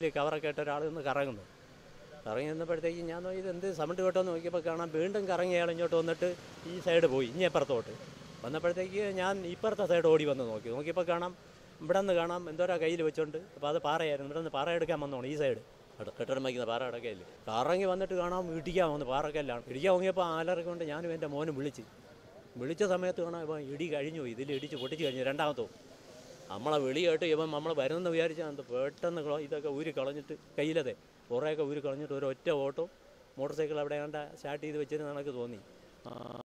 കവറൊക്കെ ഇട്ട ഒരാൾ നിന്ന് കറങ്ങുന്നു കറങ്ങി നിന്നപ്പോഴത്തേക്ക് ഞാൻ നോക്കി ഇത് എന്ത് സൗണ്ട് കേട്ടോന്ന് നോക്കിയപ്പോൾ കാണാം വീണ്ടും കറങ്ങി അയാൾ ഇങ്ങോട്ട് വന്നിട്ട് ഈ സൈഡ് പോയി ഇനി അപ്പുറത്തോട്ട് വന്നപ്പോഴത്തേക്ക് ഞാൻ ഇപ്പുറത്തെ സൈഡ് ഓടി വന്ന് നോക്കി നോക്കിയപ്പോൾ കാണാം ഇവിടെ നിന്ന് കാണാം എന്തോരാ കയ്യിൽ വെച്ചോണ്ട് അപ്പോൾ അത് പാറയായിരുന്നു ഇവിടെ നിന്ന് പാറ എടുക്കാൻ വന്നോണം ഈ സൈഡ് കെട്ടിടം വയ്ക്കുന്ന പാറ അടക്കയില്ല കറങ്ങി വന്നിട്ട് കാണാം ഇടിക്കാൻ വന്ന് പാറക്കല്ലാണ് ഇടിക്കാൻ വാങ്ങിയപ്പോൾ ആലറൊക്കെ കൊണ്ട് ഞാനും എൻ്റെ മോനും വിളിച്ച് വിളിച്ച സമയത്ത് കാണാം ഇപ്പം ഇടി കഴിഞ്ഞു ഇതിൽ ഇടിച്ച് പൊട്ടിച്ച് കഴിഞ്ഞു രണ്ടാമത്തോ നമ്മളെ വിളി കേട്ട് ഇവൻ നമ്മൾ വരുന്നെന്ന് വിചാരിച്ചാൽ എന്ത് പെട്ടെന്ന് കള- ഇതൊക്കെ ഊരി കളഞ്ഞിട്ട് കയ്യിലതെ കുറേയൊക്കെ ഊരി കളഞ്ഞിട്ട് ഒരു ഒറ്റ ഓട്ടോ മോട്ടോർ സൈക്കിൾ അവിടെ കണ്ട സ്റ്റാർട്ട് ചെയ്ത് വെച്ചിരുന്ന കണക്ക് തോന്നി ആ,